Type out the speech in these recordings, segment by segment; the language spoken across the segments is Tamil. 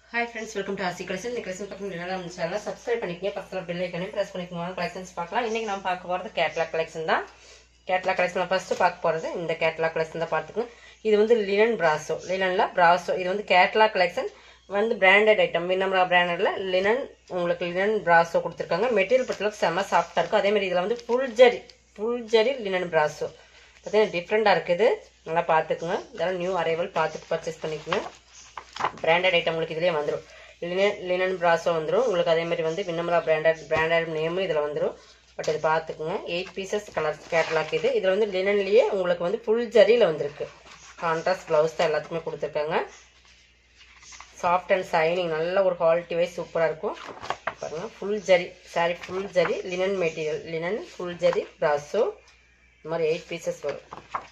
hi friends welcome to Aasi collection இந்த கலெக்ஷன் பக்கம் நம்ம சேனல் சப்ஸ்கிரைப் பண்ணிக்கங்க பக்கத்தில் பெல் ஐக்கனே ப்ரெஸ் பண்ணிக்கோங்க கலெக்ஷன்ஸ் பார்க்கலாம் இன்றைக்கி நம்ம பார்க்க போகிறது கேட்லாக் கலெக்ஷன் தான் கேட்லாக் கலெக்ஷன் ஃபஸ்ட்டு பார்க்க போகிறது இந்த கேட்லாக் கலெக்ஷன் தான் பார்த்துக்கோங்க இது வந்து லினன் பிராசோ லினனில் பிராசோ இது வந்து கேட்லாக் கலெக்ஷன் வந்து பிராண்டட் ஐட்டம் வினம்ரா பிராண்டடில் லினன் உங்களுக்கு லினன் பிராசோ கொடுத்துருக்காங்க மெட்டீரியல் பொறுத்தளவுக்கு செம்ம சாஃப்டாக இருக்கும் அதேமாதிரி இதில் வந்து full zari full zari linen brasso பார்த்தீங்கன்னா டிஃப்ரெண்ட்டாக இருக்குது நல்லா பார்த்துக்குங்க இதெல்லாம் நியூ அரைவல் பார்த்துட்டு பர்ச்சேஸ் பண்ணிக்கோங்க பிராண்டட் ஐட்டம் உங்களுக்கு இதுலேயே வந்துடும் லினன் லினன் ப்ராஸோ வந்துடும் உங்களுக்கு அதே மாதிரி வந்து வின்னமரா பிராண்டட் பிராண்டட் நேமும் இதில் வந்துடும் பட் இது பார்த்துக்குங்க எயிட் பீசஸ் கலர் கேட்லாக் இது இதில் வந்து லினன்லேயே உங்களுக்கு வந்து ஃபுல் ஜரியில் வந்திருக்கு கான்ட்ராஸ்ட் ப்ளவுஸ் தான் எல்லாத்துக்குமே கொடுத்துருக்காங்க சாஃப்ட் அண்ட் சைனிங் நல்ல ஒரு குவாலிட்டி வைஸ் சூப்பராக இருக்கும் பாருங்கள் full zari sari full zari linen material linen full zari brasso இந்த மாதிரி எயிட் பீசஸ் வரும்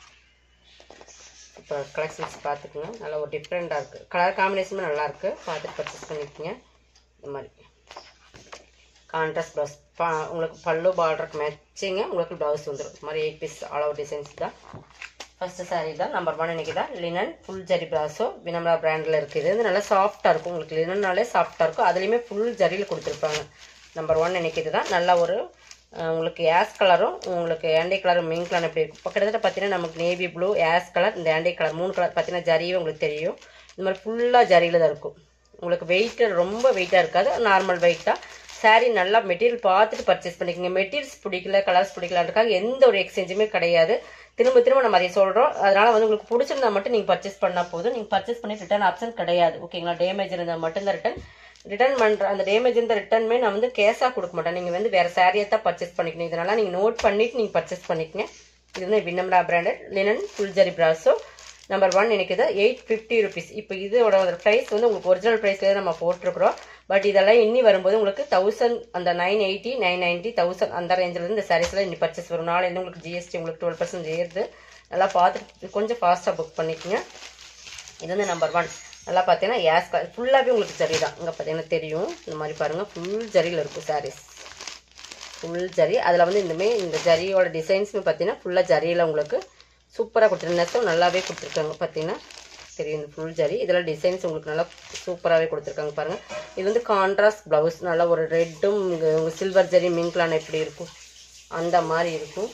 இப்போ கலெக்ஷன்ஸ் பார்த்துக்குங்க நல்லா ஒரு டிஃப்ரெண்ட்டாக இருக்குது கலர் காம்பினேஷனும் நல்லாயிருக்கு பார்த்துட்டு பர்ச்சேஸ் பண்ணிக்கோங்க இந்த மாதிரி கான்ட்ராஸ்ட் ப்ளவுஸ் பா உங்களுக்கு பல்லு பார்டருக்கு மேட்சிங்க உங்களுக்கு ப்ளவுஸ் வந்துடும் இந்த மாதிரி eight piece all over designs தான் ஃபஸ்ட்டு சாரீ தான் நம்பர் ஒன் இன்றைக்கி தான் linen full zari brasso Vinamra பிராண்டில் இருக்குது இது வந்து நல்லா சாஃப்டாக இருக்கும் உங்களுக்கு லினன்னாலே சாஃப்டாக இருக்கும் அதுலேயுமே ஃபுல் ஜரியில் கொடுத்துருப்பாங்க நம்பர் ஒன் இன்றைக்கி இது தான் நல்லா ஒரு உங்களுக்கு ஆஸ் கலரும் உங்களுக்கு ஆண்டி கலரும் மின் கலர் எப்படி இருக்கும் இப்போ கிட்டத்தட்ட பார்த்தீங்கன்னா நமக்கு நேவி ப்ளூ ஆஸ் கலர் இந்த ஆண்டி கலர் மூணு கலர் பார்த்தீங்கன்னா ஜரியே உங்களுக்கு தெரியும் இந்த மாதிரி ஃபுல்லாக ஜரியில் தான் இருக்கும் உங்களுக்கு வெயிட்டு ரொம்ப வெயிட்டாக இருக்காது நார்மல் வெயிட்டாக சாரீ நல்லா மெட்டீரியல் பார்த்துட்டு பர்ச்சேஸ் பண்ணிக்கோங்க மெட்டீரியல்ஸ் பிடிக்கல கலர்ஸ் பிடிக்கலான்றக்காக எந்த ஒரு எக்ஸ்சேஞ்சுமே கிடையாது திரும்ப திரும்ப நம்ம அதை சொல்கிறோம் அதனால் வந்து உங்களுக்கு பிடிச்சிருந்தா மட்டும் நீங்கள் பர்ச்சேஸ் பண்ணால் போதும் நீங்கள் பர்ச்சேஸ் பண்ணி ரிட்டர்ன் ஆப்ஷன் கிடையாது ஓகேங்களா டேமேஜ் இருந்தால் மட்டும்தான் ரிட்டர்ன் ரிட்டர்ன் பண்ணுற அந்த டேமேஜ் இருந்த ரிட்டர்னுமே நான் வந்து கேஷாக கொடுக்க மாட்டேன் நீங்கள் வந்து வேறு சாரியை தான் பர்ச்சேஸ் பண்ணிக்கணும் இதனால் நீங்கள் நோட் பண்ணிவிட்டு நீங்கள் பர்ச்சேஸ் பண்ணிக்கங்க இது வந்து வின்னம்ரா பிராண்டட் லினன் ஃபுல்ஜரி பிராஸோ நம்பர் ஒன் எனக்கு இது எயிட் ஃபிஃப்டி ருபீஸ் இப்போ இதோட ப்ரைஸ் வந்து உங்களுக்கு ஒரிஜினல் ப்ரைஸ்லேயே நம்ம போட்டிருக்கிறோம் பட் இதெல்லாம் இன்னி வரும்போது உங்களுக்கு தௌசண்ட் அந்த nine eighty nine ninety thousand அந்த ரேஞ்சில் இந்த சாரீஸ்லாம் இன்னி பர்ச்சேஸ் வரும் நாளை உங்களுக்கு ஜிஎஸ்டி உங்களுக்கு டுவெல் பர்சன்ட் ஏறுது நல்லா பார்த்துட்டு கொஞ்சம் ஃபாஸ்ட்டாக புக் பண்ணிக்கோங்க இது வந்து நம்பர் ஒன் நல்லா பார்த்தீங்கன்னா ஏஸ் ஃபுல்லாகவே உங்களுக்கு ஜரி தான் இங்கே பார்த்தீங்கன்னா தெரியும் இந்த மாதிரி பாருங்கள் ஃபுல் ஜரியில் இருக்கும் சாரீஸ் ஃபுல் ஜரி அதில் வந்து இந்தமாரி இந்த ஜரியோட டிசைன்ஸுமே பார்த்தீங்கன்னா ஃபுல்லாக ஜரியில் உங்களுக்கு சூப்பராக கொடுத்துருக்கு நெசம் நல்லாவே கொடுத்துருக்காங்க பார்த்தீங்கன்னா தெரியும் இந்த ஃபுல் ஜரி இதில் டிசைன்ஸ் உங்களுக்கு நல்லா சூப்பராகவே கொடுத்துருக்காங்க பாருங்கள் இது வந்து கான்ட்ராஸ்ட் ப்ளவுஸ் நல்லா ஒரு ரெட்டும் இங்கே உங்கள் சில்வர் ஜரி மிங்க்லான் எப்படி இருக்கும் அந்த மாதிரி இருக்கும்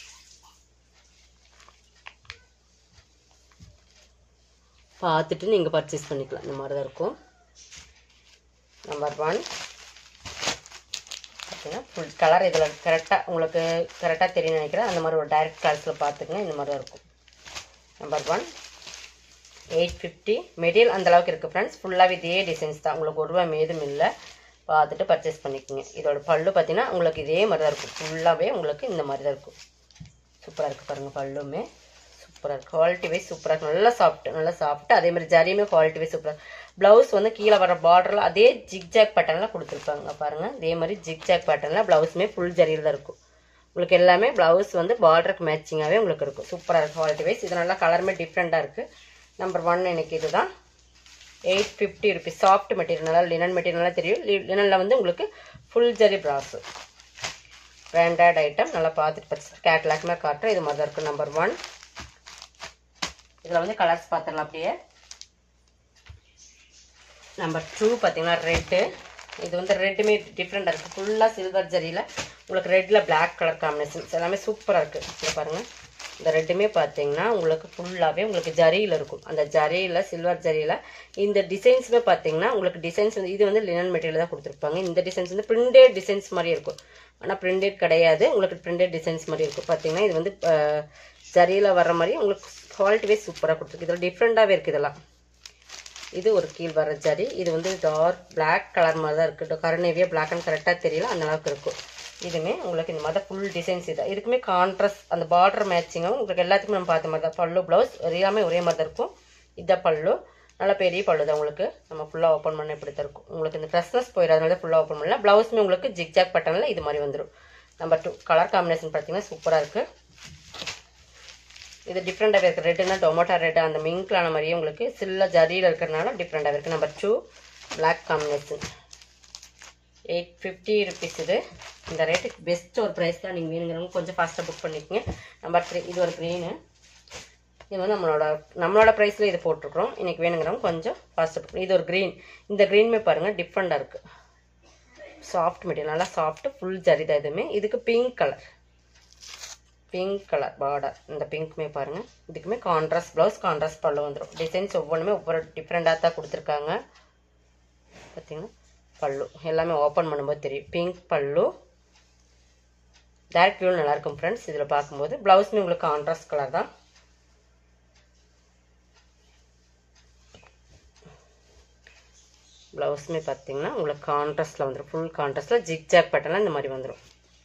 பார்த்துட்டு நீங்கள் பர்ச்சேஸ் பண்ணிக்கலாம் இந்த மாதிரி தான் இருக்கும் நம்பர் ஒன் பார்த்தீங்கன்னா ஃபுல் கலர் இதில் கரெக்டாக உங்களுக்கு கரெக்டாக தெரியும் நினைக்கிறேன் அந்த மாதிரி ஒரு டைரக்ட் கலர்ஸில் பார்த்துக்கங்க இந்த மாதிரி தான் இருக்கும் number one eight fifty material அந்தளவுக்கு இருக்குது ஃப்ரெண்ட்ஸ் ஃபுல்லாகவே இதே டிசைன்ஸ் தான் உங்களுக்கு ஒரு ரூபாய் மீதும் இல்லை பார்த்துட்டு பர்ச்சேஸ் பண்ணிக்கோங்க இதோட பல்லு பார்த்தீங்கன்னா உங்களுக்கு இதே மாதிரி தான் இருக்கும் ஃபுல்லாகவே உங்களுக்கு இந்த மாதிரி தான் இருக்கும் சூப்பராக இருக்குது பாருங்கள் பல்லுமே சூப்பராக இருக்குது குவாலிட்டி வைஸ் சூப்பராக இருக்கும் நல்லா சாஃப்ட் நல்லா சாஃப்ட் அதே மாதிரி ஜரியுமே குவாலிட்டி வைஸ் சூப்பராக ப்ளவுஸ் வந்து கீழே வர பார்டரில் அதே ஜிக்ஜாக் பேட்டர்னில் கொடுத்துருப்பாங்க பாருங்கள் அதே மாதிரி ஜிக்ஜாக் பேட்டர்னில் ப்ளவுஸுமே ஃபுல் ஜரியில் தான் இருக்கும் உங்களுக்கு எல்லாமே ப்ளவுஸ் வந்து பார்டருக்கு மேட்சிங்காகவே உங்களுக்கு இருக்கும் சூப்பராக இருக்கும் குவாலிட்டி வைஸ் இது நல்லா கலருமே டிஃப்ரெண்ட்டாக இருக்குது நம்பர் ஒன் எனக்கு இது தான் eight fifty rupees soft material நல்லா லினன் மெட்டீரியலாக தெரியும் லினனில் வந்து உங்களுக்கு full zari brasso branded item நல்லா பார்த்துட்டு பர்ச்சேஸ் கேட்லாக்மே காட்டுறேன் இது மாதிரி தான் இருக்கும் நம்பர் ஒன் இதில் வந்து கலர்ஸ் பார்த்துடலாம் அப்படியே நம்பர் டூ பார்த்தீங்கன்னா ரெட்டு இது வந்து ரெட்டுமே டிஃப்ரெண்ட்டாக இருக்குது ஃபுல்லாக சில்வர் ஜரியில் உங்களுக்கு ரெட்டில் பிளாக் கலர் காம்பினேஷன்ஸ் எல்லாமே சூப்பராக இருக்குது இங்கே பாருங்கள் இந்த ரெட்டுமே பார்த்தீங்கன்னா உங்களுக்கு ஃபுல்லாகவே உங்களுக்கு ஜரியில் இருக்கும் அந்த ஜரியில் சில்வர் ஜரியில் இந்த டிசைன்ஸுமே பார்த்தீங்கன்னா உங்களுக்கு டிசைன்ஸ் வந்து இது வந்து லினன் மெட்டீரியல் தான் கொடுத்துருப்பாங்க இந்த டிசைன்ஸ் வந்து பிரிண்டட் டிசைன்ஸ் மாதிரி இருக்கும் ஆனால் பிரிண்டட் கிடையாது உங்களுக்கு பிரிண்டட் டிசைன்ஸ் மாதிரி இருக்கும் பார்த்தீங்கன்னா இது வந்து ஜரியில் வர்ற மாதிரி உங்களுக்கு குவாலிட்டி வைஸ் சூப்பராக கொடுத்துருக்கு இதில் டிஃப்ரெண்ட்டாகவே இருக்குது இதெல்லாம் இது ஒரு கீழ் வர ஜரி இது வந்து டார்க் பிளாக் கலர் மாதிரி தான் இருக்குது கருணேவியா பிளாக் அண்ட் கரெக்டாக தெரியல அந்த அளவுக்கு இருக்கும் இதுவுமே உங்களுக்கு இந்த மாதிரி ஃபுல் டிசைன்ஸ் இது இதுக்குமே கான்ட்ராஸ்ட் அந்த பார்டர் மேட்சிங்காகவும் உங்களுக்கு எல்லாத்துக்குமே நம்ம பார்த்த மாதிரி தான் பல்லு ப்ளவுஸ் எல்லாமே ஒரே மாதிரி தான் இருக்கும் இதான் பல்லு நல்லா பெரிய பல்லு தான் உங்களுக்கு நம்ம ஃபுல்லாக ஓப்பன் பண்ண இப்படி தான் இருக்கும் உங்களுக்கு இந்த ஃப்ரெஷ்னஸ் போயிடாதனால தான் ஃபுல்லாக ஓப்பன் பண்ணல ப்ளவுஸுமே உங்களுக்கு ஜிக்ஜாக் பட்டனில் இது மாதிரி வந்துடும் நம்பர் டூ கலர் காம்பினேஷன் பார்த்தீங்கன்னா சூப்பராக இருக்குது இது டிஃப்ரெண்ட்டாகவே இருக்குது ரெட்டுனா டொமேட்டோ ரெட் அந்த மிங்க்லான மாதிரியே உங்களுக்கு சில்ல ஜரியில் இருக்கிறனால டிஃப்ரெண்ட்டாக இருக்குது number two black combination eight fifty rupees இது இந்த ரேட்டுக்கு பெஸ்ட் ஒரு ப்ரைஸ் தான் நீங்கள் வேணுங்கிறவங்க கொஞ்சம் ஃபாஸ்ட்டாக புக் பண்ணிக்கோங்க நம்பர் த்ரீ இது ஒரு க்ரீனு இது வந்து நம்மளோட நம்மளோட ப்ரைஸில் இது போட்டிருக்கிறோம் இன்றைக்கி வேணுங்கிறவங்க கொஞ்சம் ஃபாஸ்ட்டு இது ஒரு க்ரீன் இந்த க்ரீனுமே பாருங்கள் டிஃப்ரெண்ட்டாக இருக்குது சாஃப்ட் மெட்டீரியல் நல்லா சாஃப்ட்டு ஃபுல் ஜரி தான் இதுவுமே இதுக்கு pink colour pink colour border இந்த பிங்க்குமே பாருங்கள் இதுக்குமே கான்ட்ராஸ்ட் ப்ளவுஸ் கான்ட்ராஸ்ட் பல்லு வந்துடும் டிசைன்ஸ் ஒவ்வொன்றுமே ஒவ்வொரு டிஃப்ரெண்ட்டாக தான் கொடுத்துருக்காங்க பார்த்தீங்கன்னா பல்லு எல்லாமே ஓப்பன் பண்ணும்போது தெரியும் பிங்க் பல்லு டேரக்ட் வியூ நல்லாயிருக்கும் ஃப்ரெண்ட்ஸ் இதில் பார்க்கும்போது ப்ளவுஸ்மே உங்களுக்கு கான்ட்ராஸ்ட் கலர் தான் ப்ளவுஸுமே பார்த்தீங்கன்னா உங்களுக்கு கான்ட்ராஸ்டில் வந்துடும் ஃபுல் கான்ட்ராஸ்டில் ஜிக் ஜாக் பேட்டர்னில் இந்த மாதிரி வந்துடும்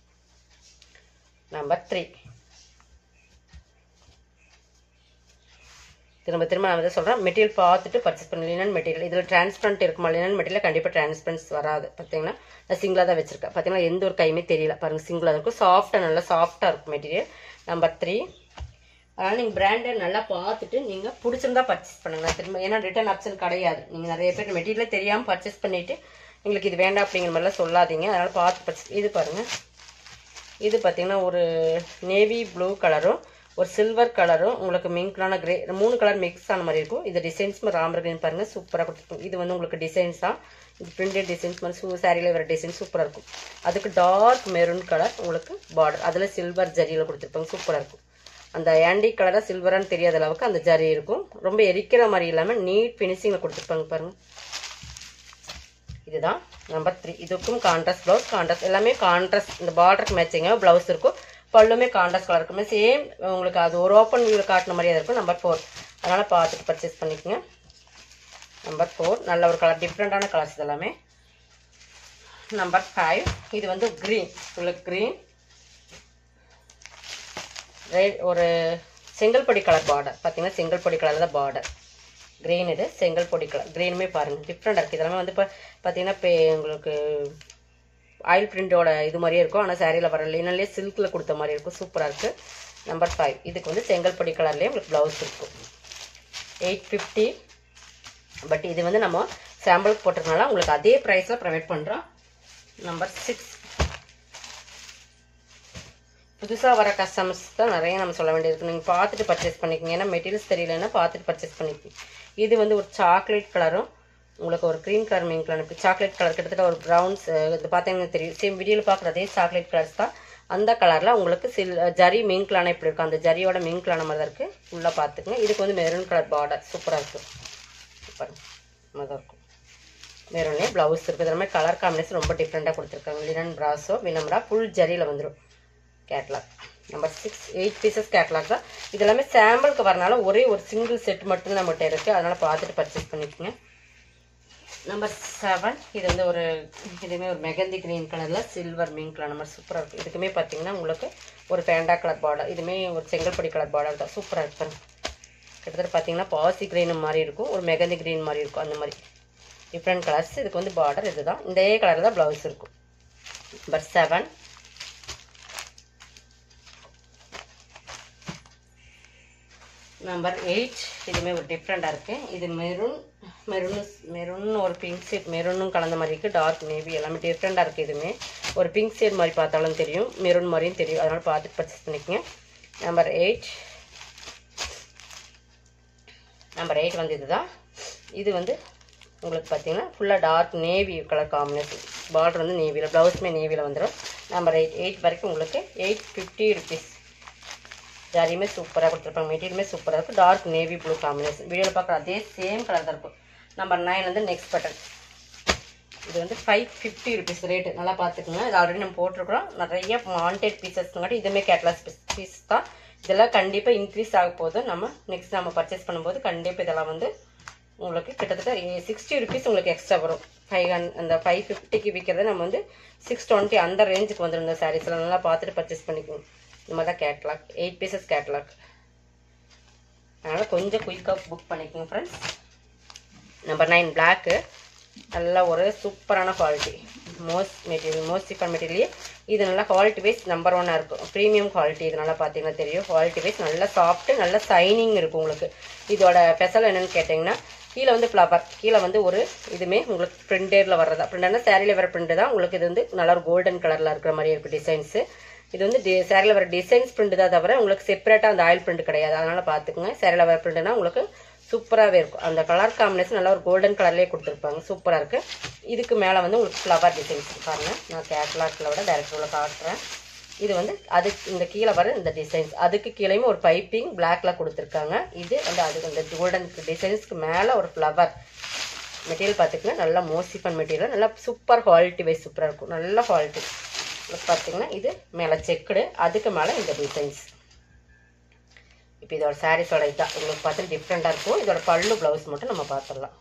நம்பர் த்ரீ திரும்ப திரும்ப நான் வந்து சொல்கிறேன் மெட்டீரியல் பார்த்துட்டு பர்ச்சேஸ் பண்ணி லினன் மெட்டீரியல் இதில் டிரான்ஸ்பரண்ட் இருக்குமா லினன் மெட்டீரியல் கண்டிப்பாக டிரான்ஸ்பரன்ஸ் வராது பார்த்தீங்கன்னா நான் சிங்கிளாக தான் வச்சுருக்கேன் பார்த்தீங்கன்னா எந்த ஒரு கையுமே தெரியல பாருங்கள் சிங்கிளாக இருக்கும் சாஃப்டாக நல்லா சாஃப்டாக இருக்கும் மெட்டீரியல் நம்பர் த்ரீ அதனால் நீங்கள் பிராண்டை நல்லா பார்த்துட்டு நீங்கள் பிடிச்சிருந்தா பர்ச்சேஸ் பண்ணுங்க நான் திரும்ப ஏன்னா ரிட்டர்ன் ஆப்ஷன் கிடையாது நீங்கள் நிறைய பேர் மெட்டீரியலே தெரியாமல் பர்ச்சேஸ் பண்ணிவிட்டு எங்களுக்கு இது வேண்டாம் அப்படிங்கிற மாதிரிலாம் சொல்லாதீங்க அதனால் பார்த்து பர்ச்சேஸ் இது பாருங்கள் இது பார்த்தீங்கன்னா ஒரு நேவி ப்ளூ கலரும் ஒரு சில்வர் கலரும் உங்களுக்கு மிங்க்லான கிரே மூணு கலர் மிக்ஸ் ஆன மாதிரி இருக்கும் இது டிசைன்ஸ் ராமர் கிரீன் பாருங்கள் சூப்பராக கொடுத்துருக்கும் இது வந்து உங்களுக்கு டிசைன்ஸ் தான் இது பிரிண்டட் டிசைன்ஸ் மாதிரி சூ சாரியில் வர டிசைன் சூப்பராக இருக்கும் அதுக்கு டார்க் மெரூன் கலர் உங்களுக்கு பார்டர் அதில் சில்வர் ஜரியில் கொடுத்துருப்பாங்க சூப்பராக இருக்கும் அந்த ஆண்டி கலராக சில்வரான்னு தெரியாத அளவுக்கு அந்த ஜரி இருக்கும் ரொம்ப எரிக்கிற மாதிரி இல்லாமல் நீட் ஃபினிஷிங்கில் கொடுத்துருப்பாங்க பாருங்கள் இதுதான் நம்பர் த்ரீ இதுக்கும் கான்ட்ராஸ்ட் ப்ளவுஸ் கான்ட்ராஸ்ட் எல்லாமே கான்ட்ராஸ்ட் இந்த பார்டருக்கு மேட்சிங்காக ப்ளவுஸ் இருக்கும் பல்லுமே கான்ட்ராஸ்ட் கலர் இருக்குமே சேம் உங்களுக்கு அது ஒரு ஓப்பன் வியூவில் காட்டின மாதிரியே இருக்கும் நம்பர் ஃபோர் அதனால் பார்த்துட்டு பர்ச்சேஸ் பண்ணிக்கோங்க நம்பர் ஃபோர் நல்ல ஒரு கலர் டிஃப்ரெண்ட்டான கலர்ஸ் இதெல்லாமே நம்பர் ஃபைவ் இது வந்து க்ரீன் உங்களுக்கு க்ரீன் ரெட் ஒரு செங்கல்பொடி கலர் பார்டர் பார்த்தீங்கன்னா செங்கல்பொடி கலர் தான் பார்டர் க்ரீன் இது செங்கல் பொடி கலர் க்ரீனுமே பாருங்கள் டிஃப்ரெண்டாக இருக்குது இதெல்லாமே வந்து இப்போ பார்த்தீங்கன்னா இப்போ உங்களுக்கு ஆயில் பிரிண்டோட இது மாதிரியே இருக்கும் ஆனால் சாரியில் வர லினன்லேயே சில்கில் கொடுத்த மாதிரி இருக்கும் சூப்பராக இருக்குது நம்பர் ஃபைவ் இதுக்கு வந்து செங்கல் பொடி கலர்லேயே உங்களுக்கு ப்ளவுஸ் இருக்கும் எயிட் ஃபிஃப்டி பட் இது வந்து நம்ம சாம்பிளுக்கு போட்டிருக்கனால உங்களுக்கு அதே ப்ரைஸில் ப்ரொவைட் பண்ணுறோம் நம்பர் சிக்ஸ் புதுசாக வர கஸ்டமர்ஸ் தான் நிறைய நம்ம சொல்ல வேண்டியது நீங்கள் பார்த்துட்டு பர்ச்சேஸ் பண்ணிக்கோங்க ஏன்னா மெட்டீரியல்ஸ் தெரியலன்னா பார்த்துட்டு பர்ச்சேஸ் பண்ணிக்கோங்க இது வந்து ஒரு சாக்லேட் கலரும் உங்களுக்கு ஒரு க்ரீன் கலர் மீன் கலர் இப்படி சாக்லேட் கலர் கிட்டத்தட்ட ஒரு ப்ரௌன்ஸ் இது பார்த்தீங்கன்னா தெரியும் சேம் வீடியோவில் பார்க்குற அதே சாக்லேட் கலர்ஸ் தான் அந்த கலரில் உங்களுக்கு சில் ஜரி மீன் கலான இப்படி இருக்கும் அந்த ஜரியோட மீன் கலான மாதிரி தான் இருக்குது ஃபுல்லாக பார்த்துக்குங்க இதுக்கு வந்து மெரூன் கலர் பார்டர் சூப்பராக இருக்கும் சூப்பர் தான் இருக்கும் மெரூனே ப்ளவுஸ் இருக்குது இது மாதிரி கலர் காம்பினேஷன் ரொம்ப டிஃப்ரெண்ட்டாக கொடுத்துருக்காங்க லினன் ப்ராஸோ வினம்ரா ஃபுல் ஜரியில் வந்துடும் catalogue number six eight pieces catalogue தான் இது எல்லாமே சாம்பிளுக்கு வரனால ஒரே ஒரு சிங்கிள் செட் மட்டும் நம்மகிட்ட இருக்குது அதனால் பார்த்துட்டு பர்ச்சேஸ் பண்ணிக்கோங்க நம்பர் செவன் இது வந்து ஒரு இதுவுமே ஒரு மெகந்தி க்ரீன் கலரில் சில்வர் மீன் கலர் நம்பர் சூப்பராக இருக்கும் இதுக்குமே பார்த்தீங்கன்னா உங்களுக்கு ஒரு பேண்டா கலர் பார்டர் இதுவுமே ஒரு செங்கல்படி கலர் பார்டர் தான் சூப்பராக இருக்கும் கிட்டத்தட்ட பார்த்தீங்கன்னா பாசி க்ரீன் மாதிரி இருக்கும் ஒரு மெகந்தி க்ரீன் மாதிரி இருக்கும் அந்த மாதிரி டிஃப்ரெண்ட் கலர்ஸ் இதுக்கு வந்து பார்டர் இதுதான் இந்த கலரில் தான் ப்ளவுஸ் இருக்கும் நம்பர் செவன் நம்பர் எயிட் இதுவுமே ஒரு டிஃப்ரெண்ட்டாக இருக்குது இது மெரூன் மெரூன் மெரூன் ஒரு பிங்க் ஷேட் மெரூனும் கலந்த மாதிரி இருக்குது டார்க் நேவி எல்லாமே டிஃப்ரெண்ட்டாக இருக்குது இதுவுமே ஒரு பிங்க் ஷேட் மாதிரி பார்த்தாலும் தெரியும் மெரூன் மாதிரியும் தெரியும் அதனால் பார்த்துட்டு பர்ச்சேஸ் பண்ணிக்கோங்க நம்பர் எயிட் நம்பர் எயிட் வந்து இதுதான் இது வந்து உங்களுக்கு பார்த்தீங்கன்னா ஃபுல்லாக dark navy colour combination border வந்து நேவியில் ப்ளவுஸுமே நேவியில் வந்துடும் நம்பர் எயிட் எயிட் வரைக்கும் உங்களுக்கு எயிட் ஃபிஃப்டி ருபீஸ் ஜரியுமே சூப்பராக கொடுத்துருப்பாங்க மெட்டீரியலுமே சூப்பராக இருக்கும் டார்க் நேவி ப்ளூ காம்பினேஷன் வீடியோவில் பார்க்குற அதே சேம் கலர் தான் இருக்கும் நம்பர் நைன் வந்து நெக்ஸ்ட் பட்டன் இது வந்து ஃபைவ் ஃபிஃப்டி ருபீஸ் ரேட்டு நல்லா பார்த்துக்குங்க இது ஆல்ரெடி நம்ம போட்டிருக்கிறோம் நிறைய வாண்டட் பீசஸ்ங்காட்டி இதுவுமே கேட்லாஸ் பீஸ் தான் இதெல்லாம் கண்டிப்பாக இன்க்ரீஸ் ஆக போகுது நம்ம நெக்ஸ்ட் நம்ம பர்ச்சேஸ் பண்ணும்போது கண்டிப்பாக இதெல்லாம் வந்து உங்களுக்கு கிட்டத்தட்ட சிக்ஸ்டி ருபீஸ் உங்களுக்கு எக்ஸ்ட்ரா வரும் ஃபைவ் ஹன் அந்த ஃபைவ் ஃபிஃப்டிக்கு விற்கிறத நம்ம வந்து சிக்ஸ் டுவெண்ட்டி அந்த ரேஞ்சுக்கு வந்துடும் இந்த சாரீஸ்லாம் நல்லா பார்த்துட்டு பர்ச்சேஸ் பண்ணிக்கோங்க இந்த மாதிரி தான் கேட்லாக் எயிட் பீசஸ் கேட்லாக் அதனால் கொஞ்சம் குயிக்காக புக் பண்ணிக்கோங்க ஃப்ரெண்ட்ஸ் நம்பர் நைன் பிளாக்கு நல்ல ஒரு சூப்பரான quality most material most chiffon material இது நல்லா குவாலிட்டி வைஸ் நம்பர் ஒன்னாக இருக்கும் ப்ரீமியம் குவாலிட்டி இது நல்லா பார்த்தீங்கன்னா தெரியும் குவாலிட்டி வைஸ் நல்லா சாஃப்ட்டு நல்ல சைனிங் இருக்கும் உங்களுக்கு இதோட ஸ்பெஷல் என்னன்னு கேட்டிங்கன்னா கீழே வந்து ஃப்ளவர் கீழே வந்து ஒரு இதுமே உங்களுக்கு பிரிண்டேரில் வர்றதா பிரிண்டர்னா சேரீல வர பிரிண்ட் தான் உங்களுக்கு இது வந்து நல்லா ஒரு கோல்டன் கலரில் இருக்கிற மாதிரி இருக்கும் டிசைன்ஸு இது வந்து டி சேரீல வர டிசைன்ஸ் பிரிண்ட் தான் தவிர உங்களுக்கு செப்பரேட்டாக அந்த ஆயில் பிரிண்ட் கிடையாது அதனால் பார்த்துக்குங்க சேரீல வர பிரிண்ட்னா உங்களுக்கு சூப்பராகவே இருக்கும் அந்த கலர் காம்பினேஷன் நல்லா ஒரு கோல்டன் கலர்லேயே கொடுத்துருப்பாங்க சூப்பராக இருக்குது இதுக்கு மேலே வந்து உங்களுக்கு ஃப்ளவர் டிசைன்ஸ் பாருங்க நான் கேட்லாக்கில் விட டேரக்டரில் காட்டுறேன் இது வந்து அதுக்கு இந்த கீழே வர இந்த டிசைன்ஸ் அதுக்கு கீழேயும் ஒரு பைப்பிங் பிளாக்ல கொடுத்துருக்காங்க இது வந்து அதுக்கு இந்த கோல்டன் டிசைன்ஸ்க்கு மேலே ஒரு ஃப்ளவர் மெட்டீரியல் பார்த்துக்கிங்கன்னா நல்லா மோசிஃபன் மெட்டீரியல் நல்லா சூப்பர் குவாலிட்டி வைஸ் சூப்பராக இருக்கும் நல்ல குவாலிட்டி பார்த்தீங்கன்னா இது மேலே செக்குடு அதுக்கு மேலே இந்த டிசைன்ஸ் இப்போ இதோட சாரீஸோட இதான் உங்களுக்கு பார்த்து டிஃப்ரெண்ட்டாக இருக்கும் இதோட பல்லு ப்ளவுஸ் மட்டும் நம்ம பார்த்துடலாம்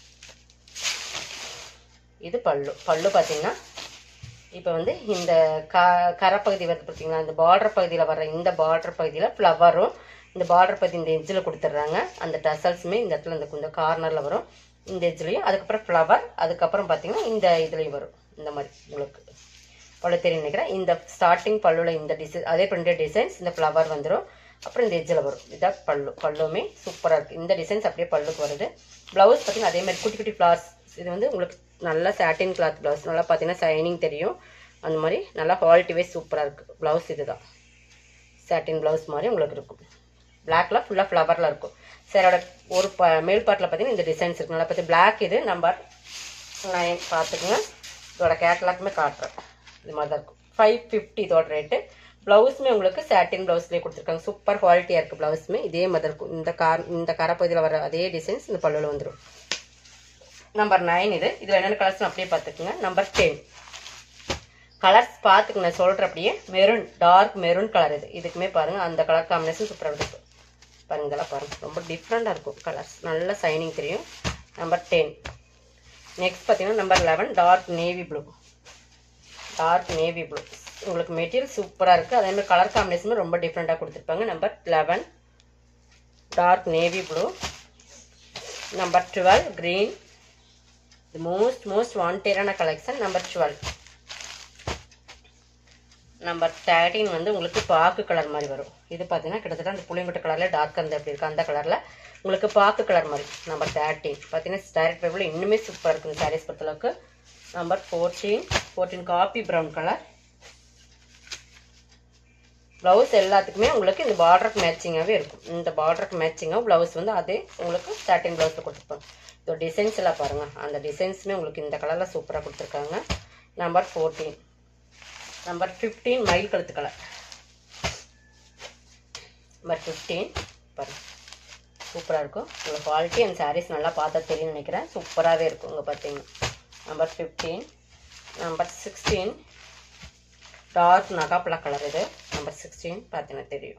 இது பல்லு பல்லு பார்த்தீங்கன்னா இப்போ வந்து இந்த க கரைப்பகுதி வருது பார்த்தீங்களா இந்த பார்டர் பகுதியில் வர இந்த பார்டர் பகுதியில் ஃப்ளவரும் இந்த பார்டர் பகுதி இந்த எட்ஜில் கொடுத்துட்றாங்க அந்த டசல்ஸுமே இந்த இடத்துல இந்த இந்த கார்னரில் வரும் இந்த எட்ஜ்லேயும் அதுக்கப்புறம் ஃப்ளவர் அதுக்கப்புறம் பார்த்தீங்கன்னா இந்த இதுலேயும் வரும் இந்த மாதிரி உங்களுக்கு பல்லு தெரியும் நினைக்கிறேன் இந்த ஸ்டார்டிங் பல்லுவில் இந்த டிசைன் அதே பிரிண்டட் டிசைன்ஸ் இந்த ஃப்ளவர் வந்துடும் அப்புறம் இந்த எட்ஜில் வரும் இதான் பல்லு பல்லுமே சூப்பராக இருக்குது இந்த டிசைன்ஸ் அப்படியே பல்லுக்கு வருது ப்ளவுஸ் பார்த்தீங்கன்னா அதே மாதிரி குட்டி குட்டி ஃப்ளார்ஸ் இது வந்து உங்களுக்கு நல்ல சாட்டின் கிளாத் ப்ளவுஸ் நல்லா பார்த்தீங்கன்னா ஷைனிங் தெரியும் அந்த மாதிரி நல்லா குவாலிட்டி வைஸ் சூப்பராக இருக்குது ப்ளவுஸ் இதுதான் சாட்டின் ப்ளவுஸ் மாதிரி உங்களுக்கு இருக்கும் பிளாக்ல ஃபுல்லாக ஃப்ளவரில் இருக்கும் சரியோட ஒரு ப மேல் பார்ட்டில் பார்த்தீங்கன்னா இந்த டிசைன்ஸ் இருக்கு நல்லா பார்த்து பிளாக் இது நம்பர் நைன் பார்த்துக்குங்க இதோட கேட்டலாக்குமே காட்டுறேன் இது மாதிரி தான் இருக்கும் ஃபைவ் ஃபிஃப்டி இதோட ரேட்டு ப்ளவுஸுமே உங்களுக்கு சாட்டின் ப்ளவுஸ்லேயே கொடுத்துருக்காங்க சூப்பர் குவாலிட்டியாக இருக்குது ப்ளவுஸுமே இதே மாதிரி இருக்கும் இந்த கார் இந்த கரப்பகுதியில் வர அதே டிசைன்ஸ் இந்த பல்லுவில் வந்துடும் நம்பர் நைன் இது இதில் என்னென்ன கலர்ஸ் அப்படியே பார்த்துக்குங்க நம்பர் டென் கலர்ஸ் பார்த்துக்குங்க நான் சொல்கிற அப்படியே மெரூன் டார்க் மெரூன் கலர் இது இதுக்குமே பாருங்கள் அந்த கலர் காம்பினேஷன் சூப்பராக இருக்கும் பாருங்க இதெல்லாம் பாருங்கள் ரொம்ப டிஃப்ரெண்ட்டாக இருக்கும் கலர்ஸ் நல்ல சைனிங் தெரியும் நம்பர் டென் நெக்ஸ்ட் பார்த்தீங்கன்னா number eleven dark navy blue dark navy blue உங்களுக்கு மெட்டீரியல் சூப்பராக இருக்குது அதே மாதிரி கலர் காம்பினேஷனும் ரொம்ப டிஃப்ரெண்ட்டாக கொடுத்துருப்பாங்க number eleven dark navy blue number twelve green most most வாண்டடான collection number twelve number thirteen வந்து உங்களுக்கு பாக்கு கலர் மாதிரி வரும் இது பார்த்தீங்கன்னா கிட்டத்தட்ட அந்த புளியங்கொட்டை கலரில் டார்க் அந்த எப்படி இருக்கு அந்த கலரில் உங்களுக்கு பாக்கு கலர் மாதிரி நம்பர் தேர்ட்டீன் பார்த்தீங்கன்னா டேரக்ட் பேப்பரில் இன்னுமே சூப்பராக இருக்குது சாரீஸ் பொறுத்தளவுக்கு நம்பர் ஃபோர்டீன் ஃபோர்டீன் காப்பி ப்ரௌன் கலர் ப்ளவுஸ் எல்லாத்துக்குமே உங்களுக்கு இந்த பார்டருக்கு மேட்சிங்காகவே இருக்கும் இந்த பார்டருக்கு மேட்சிங்காக ப்ளவுஸ் வந்து அதே உங்களுக்கு தேர்ட்டின் ப்ளவுஸில் கொடுத்துருப்பாங்க இதோட டிசைன்ஸ் எல்லாம் பாருங்கள் அந்த டிசைன்ஸுமே உங்களுக்கு இந்த கலரில் சூப்பராக கொடுத்துருக்காங்க நம்பர் ஃபோர்டீன் நம்பர் ஃபிஃப்டீன் மயில் கழுத்து கலர் நம்பர் ஃபிஃப்டீன் பாருங்க சூப்பராக இருக்கும் உங்களுக்கு குவாலிட்டி அண்ட் சாரீஸ் நல்லா பார்த்தா தெரியும்னு நினைக்கிறேன் சூப்பராகவே இருக்கும் இங்கே பார்த்தீங்கன்னா number fifteen number sixteen dark நகாப்பழ கலர் இது நம்பர் சிக்ஸ்டீன் பார்த்தீங்கன்னா தெரியும்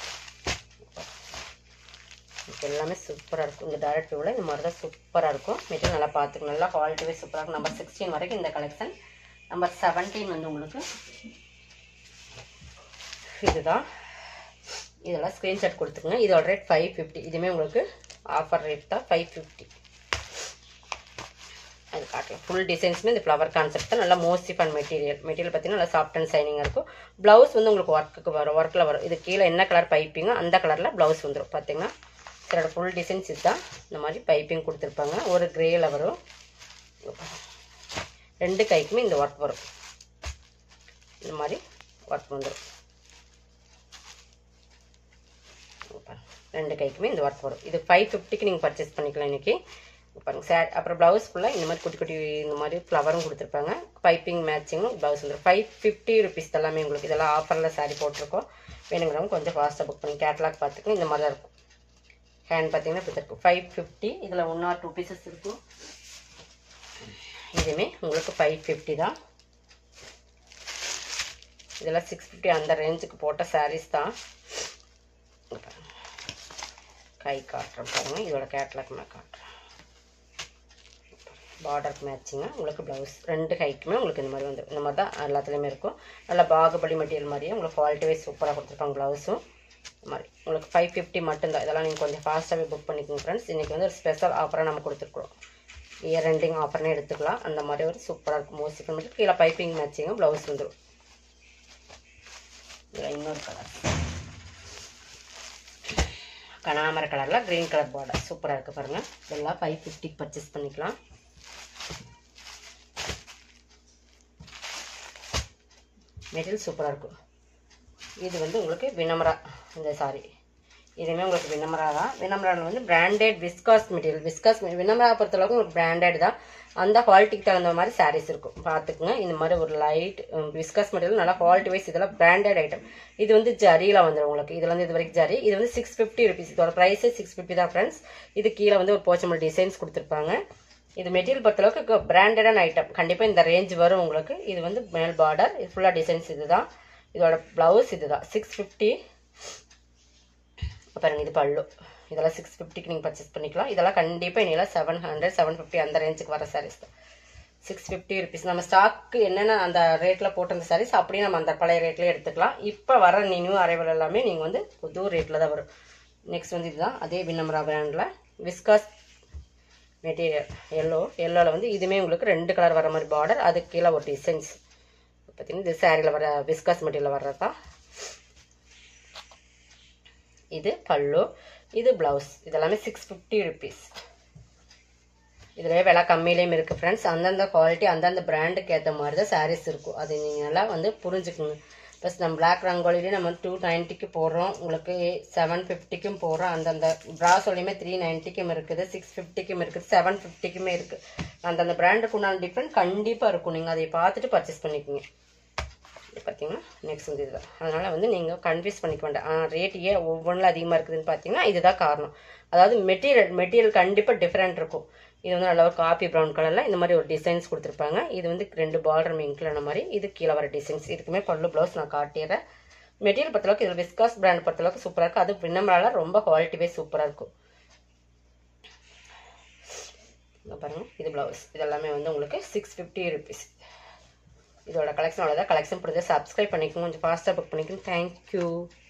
இது எல்லாமே சூப்பராக இருக்கும் இந்த டேரக்ட் வியூவில் இந்த மாதிரி தான் சூப்பராக இருக்கும் மெட்டீரியல் நல்லா பார்த்துக்கணும் நல்லா குவாலிட்டிவே சூப்பராக இருக்கும் நம்பர் சிக்ஸ்டீன் வரைக்கும் இந்த கலெக்ஷன் நம்பர் செவன்டீன் வந்து உங்களுக்கு இதுதான் இதெல்லாம் ஸ்க்ரீன்ஷாட் கொடுத்துருங்க இதோட ரேட் ஃபைவ் ஃபிஃப்டி இதுவுமே உங்களுக்கு ஆஃபர் ரேட் தான் ஃபைவ் ஃபிஃப்டி அது காட்டலாம் ஃபுல் டிசைன்ஸுமே இந்த ஃப்ளவர் கான்செப்ட் தான் நல்லா மோஸ்டி ஃபன் மெட்டீரியல் மெட்டீரியல் பார்த்தீங்கன்னா நல்லா சாஃப்ட் அண்ட் சைனிங்காக இருக்கும் ப்ளவுஸ் வந்து உங்களுக்கு ஒர்க்குக்கு வரும் ஒர்க்கில் வரும் இது கீழே என்ன கலர் பைப்பிங்கோ அந்த கலரில் ப்ளவுஸ் வந்துடும் பார்த்தீங்கன்னா இதோட ஃபுல் டிசைன்ஸ் இதுதான் இந்த மாதிரி பைப்பிங் கொடுத்துருப்பாங்க ஒரு கிரேயில் வரும் ரெண்டு கைக்குமே இந்த ஒர்க் வரும் இந்த மாதிரி ஒர்க் வந்துடும் ரெண்டு கைக்குமே இந்த ஒர்க் வரும் இது ஃபைவ் ஃபிஃப்டிக்கு நீங்கள் பர்ச்சேஸ் பண்ணிக்கலாம் இன்றைக்கி பாருங்க சார் அப்புறம் ப்ளவுஸ் ஃபுல்லாக இந்த மாதிரி குட்டி குட்டி இந்த மாதிரி ஃப்ளவரும் கொடுத்துருப்பாங்க பைப்பிங் மேட்சிங்கும் ப்ளவுஸ் வந்துடும் ஃபைவ் ஃபிஃப்டி ருபீஸ் எல்லாமே உங்களுக்கு இதெல்லாம் ஆஃபரில் சாரி போட்டிருக்கோம் வேணுங்கிறவங்க கொஞ்சம் ஃபாஸ்ட்டாக புக் பண்ணி கேட்லாக் பார்த்துக்கலாம் இந்த மாதிரி தான் இருக்கும் ஹேண்ட் பார்த்தீங்கன்னா இப்படி இருக்கும் ஃபைவ் ஃபிஃப்டி இதில் ஒன் ஆர் டூ பீசஸ் இருக்கும் இதுவுமே உங்களுக்கு ஃபைவ் ஃபிஃப்டி தான் இதெல்லாம் சிக்ஸ் ஃபிஃப்டி அந்த ரேஞ்சுக்கு போட்ட சாரீஸ் தான் கை காட்டுறேன் பாருங்க இதோட கேட்லாக் நான் காட்டுறேன் பார்டருக்கு மேட்சிங்க உங்களுக்கு ப்ளவுஸ் ரெண்டு கைக்குமே உங்களுக்கு இந்த மாதிரி வந்து இந்த மாதிரி தான் எல்லாத்துலேயுமே இருக்கும் நல்லா பாகுபலி மெட்டீரியல் மாதிரியே உங்களுக்கு குவாலிட்டி வைஸ் சூப்பராக கொடுத்துருப்பாங்க ப்ளவுஸும் இந்த மாதிரி உங்களுக்கு ஃபைவ் ஃபிஃப்டி மட்டும்தான் இதெல்லாம் நீங்கள் கொஞ்சம் ஃபாஸ்ட்டாகவே புக் பண்ணிக்கோங்க ஃப்ரெண்ட்ஸ் இன்றைக்கி வந்து ஒரு ஸ்பெஷல் ஆஃபராக நம்ம கொடுத்துருக்குறோம் இயர் ரெண்டிங் ஆஃபர்னே எடுத்துக்கலாம் அந்த மாதிரி ஒரு சூப்பராக இருக்கும் மோஸ்ட்லி மட்டும் கீழே பைப்பிங் மேட்சிங்க ப்ளவுஸ் வந்துடும் இதில் இன்னொரு கலர் கனாமர கலரில் க்ரீன் கலர் பார்டர் சூப்பராக இருக்குது பாருங்கள் இதெல்லாம் ஃபைவ் ஃபிஃப்டிக்கு பர்ச்சேஸ் பண்ணிக்கலாம் மெட்டீரியல் சூப்பராக இருக்கும் இது வந்து உங்களுக்கு வினமரா இந்த சாரி இதுவுமே உங்களுக்கு வினமரா தான் வினமராவில் வந்து branded viscose material viscose Vinamra பொறுத்தளவுக்கு உங்களுக்கு பிராண்டட் தான் அந்த குவாலிட்டிக்கு தகுந்த மாதிரி சாரீஸ் இருக்கும் பார்த்துக்குங்க இந்த மாதிரி ஒரு லைட் விஸ்காஸ் மெட்டீரியல் நல்லா குவாலிட்டி வைஸ் இதெல்லாம் பிராண்டட் ஐட்டம் இது வந்து ஜரியில் வந்துடும் உங்களுக்கு இதில் வந்து இது வரைக்கும் ஜரி இது வந்து சிக்ஸ் ஃபிஃப்டி ருபீஸ் இதோட ப்ரைஸே சிக்ஸ் ஃபிஃப்டி தான் ஃப்ரெண்ட்ஸ் இது கீழே வந்து ஒரு போச்சமல் டிசைன்ஸ் கொடுத்துருப்பாங்க இது மெட்டீரியல் பொறுத்தளவுக்கு பிராண்டடான ஐட்டம் கண்டிப்பாக இந்த ரேஞ்ச் வரும் உங்களுக்கு இது வந்து மேல் பார்டர் இது ஃபுல்லாக டிசைன்ஸ் இதுதான் இதோட ப்ளவுஸ் இதுதான் சிக்ஸ் ஃபிஃப்டி பாருங்க இது பல்லு இதெல்லாம் சிக்ஸ் ஃபிஃப்டிக்கு நீங்கள் பர்ச்சேஸ் பண்ணிக்கலாம் இதெல்லாம் கண்டிப்பாக இனியெல்லாம் செவன் ஹண்ட்ரட் செவன் ஃபிஃப்டி அந்த ரேஞ்சுக்கு வர சாரீஸ் தான் சிக்ஸ் ஃபிஃப்டி ருபீஸ் நம்ம ஸ்டாக்கு என்னென்ன அந்த ரேட்டில் போட்டிருந்த சாரீஸ் அப்படியே நம்ம அந்த பழைய ரேட்லேயே எடுத்துக்கலாம் இப்போ வர நியூ அரைவல் எல்லாமே நீங்கள் வந்து புது ரேட்டில் தான் வரும் நெக்ஸ்ட் வந்து இதுதான் அதே வின்னமரா பிராண்டில் விஸ்காஸ் மெட்டீரியல் எல்லோ எல்லோவில் வந்து இதுவுமே உங்களுக்கு ரெண்டு கலர் வர மாதிரி பார்டர் அதுக்கு கீழே ஒரு டிசைன்ஸ் பார்த்தீங்கன்னா இது சாரியில் வர விஸ்காஸ் மெட்டீரியல் வர்றது தான் இது பல்லு இது ப்ளவுஸ் இதெல்லாமே சிக்ஸ் ஃபிஃப்டி ருபீஸ் இதில் விலை கம்மியிலையும் இருக்குது ஃப்ரெண்ட்ஸ் அந்தந்த குவாலிட்டி அந்தந்த பிராண்டுக்கு ஏற்ற மாதிரி தான் சாரீஸ் இருக்கும் அது நீங்கள் நல்லா வந்து புரிஞ்சுக்குங்க ப்ளஸ் நம்ம பிளாக் ரங்கோலிலே நம்ம டூ நைன்ட்டிக்கு போடுறோம் உங்களுக்கு செவன் ஃபிஃப்டிக்கும் போடுறோம் அந்தந்த ப்ராஸோலையுமே த்ரீ நைன்ட்டிக்கும் இருக்குது சிக்ஸ் ஃபிஃப்டிக்கும் இருக்குது செவன் ஃபிஃப்டிக்குமே இருக்குது அந்தந்த பிராண்டுக்கு உண்டான டிஃப்ரெண்ட் கண்டிப்பாக இருக்கும் நீங்கள் அதை பார்த்துட்டு பர்ச்சேஸ் பண்ணிக்கோங்க இது பார்த்தீங்கன்னா நெக்ஸ்ட் வந்து இதுதான் அதனால் வந்து நீங்கள் கன்ஃபியூஸ் பண்ணிக்க வேண்டாம் ரேட் ஏன் ஒவ்வொன்றில் அதிகமாக இருக்குதுன்னு பார்த்தீங்கன்னா இதுதான் காரணம் அதாவது மெட்டீரியல் மெட்டீரியல் கண்டிப்பாக டிஃப்ரெண்ட் இருக்கும் இது வந்து நல்ல ஒரு காப்பி ப்ரௌன் கலரில் இந்த மாதிரி ஒரு டிசைன்ஸ் கொடுத்துருப்பாங்க இது வந்து ரெண்டு பார்டர் மிங்க்லான மாதிரி இது கீழே வர டிசைன்ஸ் இதுக்குமே பல்லு ப்ளவுஸ் நான் காட்டிடுறேன் மெட்டீரியல் பொறுத்தளவுக்கு இதில் விஸ்காஸ் பிராண்ட் பொறுத்தளவுக்கு சூப்பராக இருக்கும் அது விண்ணம்பரால ரொம்ப குவாலிட்டி வைஸ் சூப்பராக இருக்கும் இங்க பாருங்க இது ப்ளவுஸ் இதெல்லாமே வந்து உங்களுக்கு சிக்ஸ் ஃபிஃப்டி ருபீஸ் இதோட கலெக்ஷன் அவ்வளோதான் கலெக்ஷன் பிடிச்சா சப்ஸ்கிரைப் பண்ணிக்கோங்க கொஞ்சம் ஃபாஸ்ட்டாக புக் பண்ணிக்கோங்க தேங்க்யூ